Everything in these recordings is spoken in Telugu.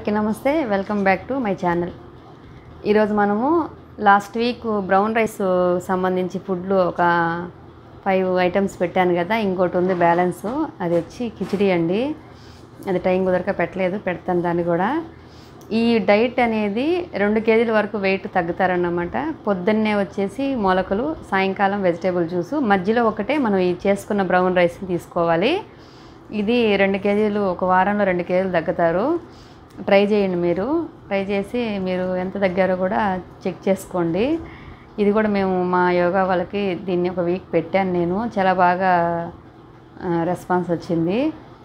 అందరికీ నమస్తే welcome back to my channel ఈరోజు మనము లాస్ట్ వీక్ బ్రౌన్ రైస్ సంబంధించి ఫుడ్లు ఒక ఫైవ్ ఐటమ్స్ పెట్టాను కదా ఇంకోటి ఉంది బ్యాలెన్స్ అది వచ్చి కిచిడి అండి అది టైం కుదరక పెట్టలేదు పెడతాను దాన్ని కూడా ఈ డైట్ అనేది రెండు కేజీల వరకు వెయిట్ తగ్గుతారన్నమాట పొద్దున్నే వచ్చేసి మొలకలు సాయంకాలం వెజిటేబుల్ జ్యూసు మధ్యలో ఒకటే మనం ఈ చేసుకున్న బ్రౌన్ రైస్ని తీసుకోవాలి ఇది రెండు కేజీలు ఒక వారంలో రెండు కేజీలు తగ్గుతారు ట్రై చేయండి మీరు ట్రై చేసి మీరు ఎంత తగ్గారో కూడా చెక్ చేసుకోండి ఇది కూడా మేము మా యోగా వాళ్ళకి దీన్ని ఒక వీక్ పెట్టాను నేను చాలా బాగా రెస్పాన్స్ వచ్చింది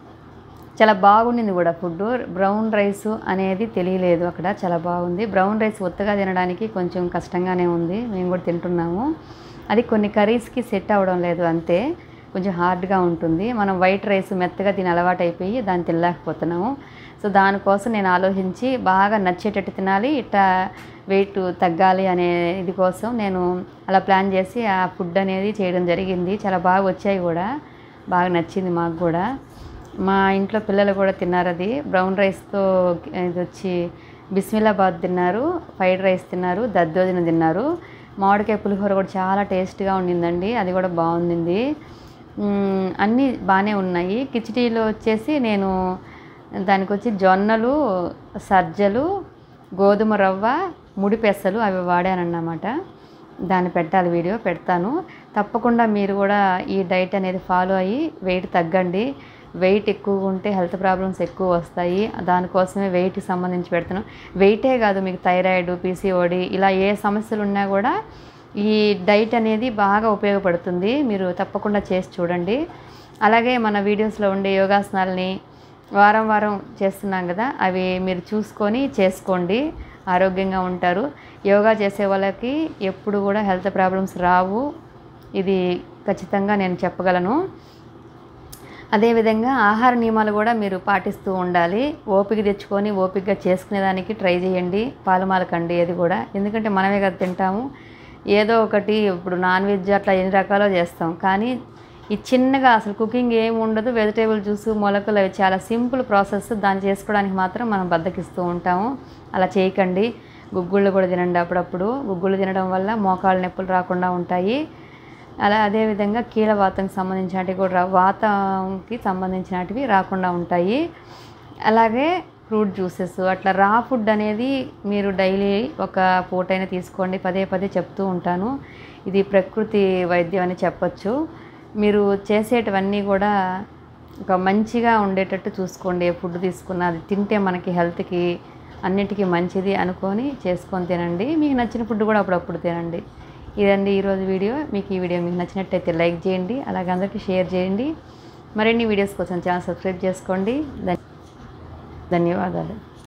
చాలా బాగుండింది కూడా ఫుడ్ బ్రౌన్ రైస్ అనేది తెలియలేదు అక్కడ చాలా బాగుంది బ్రౌన్ రైస్ ఒత్తగా తినడానికి కొంచెం కష్టంగానే ఉంది మేము కూడా తింటున్నాము అది కొన్ని కర్రీస్కి సెట్ అవ్వడం లేదు అంతే కొంచెం హార్డ్గా ఉంటుంది మనం వైట్ రైస్ మెత్తగా తిని అలవాటు అయిపోయి దాన్ని తినలేకపోతున్నాము సో దానికోసం నేను ఆలోచించి బాగా నచ్చేటట్టు తినాలి ఇట్లా వెయిట్ తగ్గాలి అనే ఇది కోసం నేను అలా ప్లాన్ చేసి ఆ ఫుడ్ అనేది చేయడం జరిగింది చాలా బాగా వచ్చాయి కూడా బాగా నచ్చింది మాకు కూడా మా ఇంట్లో పిల్లలు కూడా తిన్నారు అది బ్రౌన్ రైస్తో ఇది వచ్చి బిస్మిల్లాబాద్ తిన్నారు ఫ్రైడ్ రైస్ తిన్నారు దద్దోజనం తిన్నారు మామిడికాయ పులిహోర కూడా చాలా టేస్ట్గా ఉండిందండి అది కూడా బాగుంది మ్మ్, అన్నీ బాగానే ఉన్నాయి కిచిడీలో వచ్చేసి నేను దానికి వచ్చి జొన్నలు సజ్జలు గోధుమ రవ్వ ముడి పెసలు అవి వాడానన్నమాట దాన్ని పెట్టాలి వీడియో పెడతాను తప్పకుండా మీరు కూడా ఈ డైట్ అనేది ఫాలో అయ్యి వెయిట్ తగ్గండి వెయిట్ ఎక్కువ ఉంటే హెల్త్ ప్రాబ్లమ్స్ ఎక్కువ వస్తాయి దానికోసమే వెయిట్కి సంబంధించి పెడతాను వెయిటే కాదు మీకు థైరాయిడ్ పీసీఓడి ఇలా ఏ సమస్యలు ఉన్నా కూడా ఈ డైట్ అనేది బాగా ఉపయోగపడుతుంది మీరు తప్పకుండా చేసి చూడండి అలాగే మన వీడియోస్లో ఉండే యోగాసనాలని వారం వారం చేస్తున్నాం కదా అవి మీరు చూసుకొని చేసుకోండి ఆరోగ్యంగా ఉంటారు యోగా చేసే వాళ్ళకి ఎప్పుడు కూడా హెల్త్ ప్రాబ్లమ్స్ రావు ఇది ఖచ్చితంగా నేను చెప్పగలను అదేవిధంగా ఆహార నియమాలు కూడా మీరు పాటిస్తూ ఉండాలి ఓపిక తెచ్చుకొని ఓపికగా చేసుకునేదానికి ట్రై చేయండి పాలుమాలకండి అది కూడా ఎందుకంటే మనమే కదా తింటాము ఏదో ఒకటి ఇప్పుడు నాన్ వెజ్ అట్లా ఎన్ని రకాలో చేస్తాం కానీ ఈ చిన్నగా అసలు కుకింగ్ ఏమి ఉండదు వెజిటేబుల్ జ్యూస్ మొలకలు అవి చాలా సింపుల్ ప్రాసెస్ దాన్ని చేసుకోవడానికి మాత్రం మనం బద్దకిస్తూ ఉంటాము అలా చేయకండి గుగ్గుళ్ళు కూడా తినండి అప్పుడప్పుడు గుగ్గుళ్ళు తినడం వల్ల మోకాళ్ళ నొప్పులు రాకుండా ఉంటాయి అలా అదేవిధంగా కీళ్ళవాతంకి సంబంధించినవి కూడా రా- వాతంకి సంబంధించినటివి రాకుండా ఉంటాయి అలాగే ఫ్రూట్ జ్యూసెస్ అట్లా రా ఫుడ్ అనేది మీరు డైలీ ఒక పూటైనా తీసుకోండి పదే పదే చెప్తూ ఉంటాను ఇది ప్రకృతి వైద్యం అని చెప్పొచ్చు మీరు చేసేటివన్నీ కూడా ఒక మంచిగా ఉండేటట్టు చూసుకోండి ఏ ఫుడ్ తీసుకున్నా అది తింటే మనకి హెల్త్కి అన్నిటికీ మంచిది అనుకొని చేసుకొని తినండి మీకు నచ్చిన ఫుడ్ కూడా అప్పుడప్పుడు తినండి ఇదండి ఈరోజు వీడియో మీకు ఈ వీడియో మీకు నచ్చినట్టయితే లైక్ చేయండి అలాగే అందరికీ షేర్ చేయండి మరిన్ని వీడియోస్ కోసం ఛానల్ సబ్స్క్రైబ్ చేసుకోండి ధన్- ధన్యవాదాలు